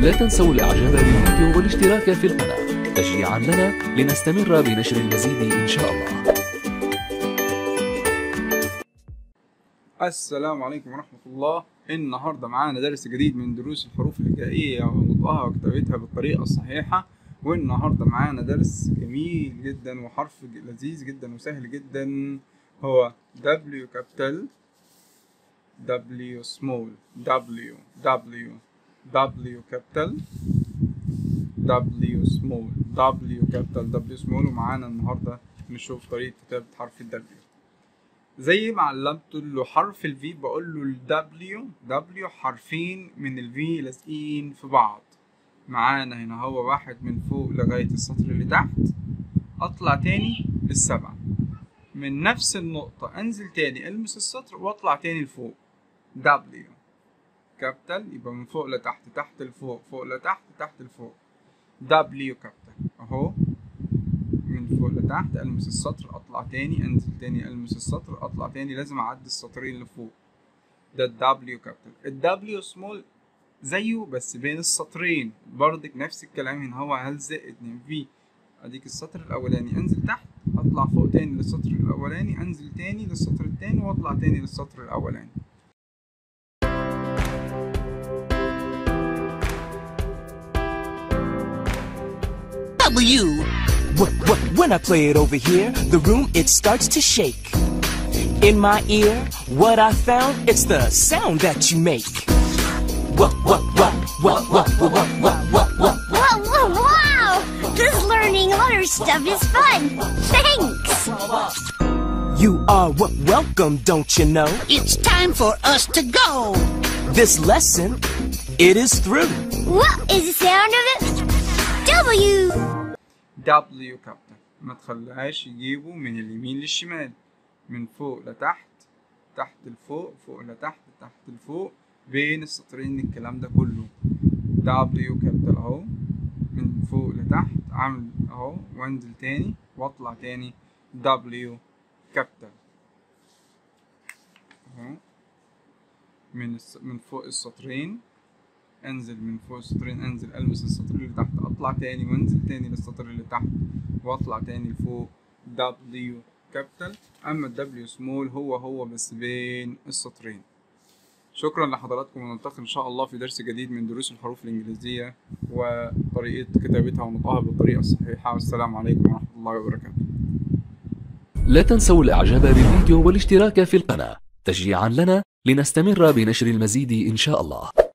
لا تنسوا الاعجاب بالفيديو والاشتراك في القناة تشجيعا لنا لنستمر بنشر المزيد ان شاء الله السلام عليكم ورحمة الله النهاردة معانا درس جديد من دروس الحروف الهجائية ونطقها وكتابتها بالطريقة الصحيحة والنهاردة معانا درس جميل جدا وحرف لذيذ جدا وسهل جدا هو W capital W small W W W capital W small W capital W small ومعانا النهاردة نشوف طريقة كتابة حرف ال W زي ما علمت له حرف الفي بقول له الدبليو دبليو حرفين من الفي لازقين في بعض معانا هنا هو واحد من فوق لغاية السطر اللي تحت اطلع تاني للسبعة من نفس النقطة انزل تاني المس السطر واطلع تاني لفوق دبليو كابيتال يبقى من فوق لتحت تحت لفوق فوق لتحت تحت لفوق دبليو كابيتال اهو من فوق لتحت المس السطر اطلع تاني انزل تاني المس السطر اطلع تاني لازم اعدي السطرين اللي فوق ده الدبليو كابيتال الدبليو سمول زيه بس بين السطرين برضك نفس الكلام هنا هو هلزق اتنين في اديك السطر الاولاني انزل تحت اطلع فوق تاني للسطر الاولاني انزل تاني للسطر التاني واطلع تاني للسطر الاولاني W. Wh- wh- When I play it over here, the room it starts to shake. In my ear, what I found, it's the sound that you make. What, what, what, what, what, what, what, what, what, what. Whoa, whoa, wow! This learning letter stuff is fun. Thanks. You are what welcome, don't you know? It's time for us to go. This lesson, it is through. What is the sound of it? W. W كابتن ما تخليهاش يجيبوا من اليمين للشمال من فوق لتحت تحت لفوق فوق لتحت تحت لفوق بين السطرين الكلام ده كله W كابتن اهو من فوق لتحت عامل اهو وانزل تاني واطلع تاني W كابتن اهو من الس... من فوق السطرين انزل من فوق السطرين انزل المس السطر اللي تحت اطلع تاني وانزل تاني للسطر اللي تحت واطلع تاني لفوق W كابيتال اما ال W سمول هو هو بس بين السطرين شكرا لحضراتكم ونلتقي ان شاء الله في درس جديد من دروس الحروف الانجليزيه وطريقه كتابتها ونطقها بالطريقه الصحيحه والسلام عليكم ورحمه الله وبركاته لا تنسوا الاعجاب بالفيديو والاشتراك في القناة تشجيعا لنا لنستمر بنشر المزيد ان شاء الله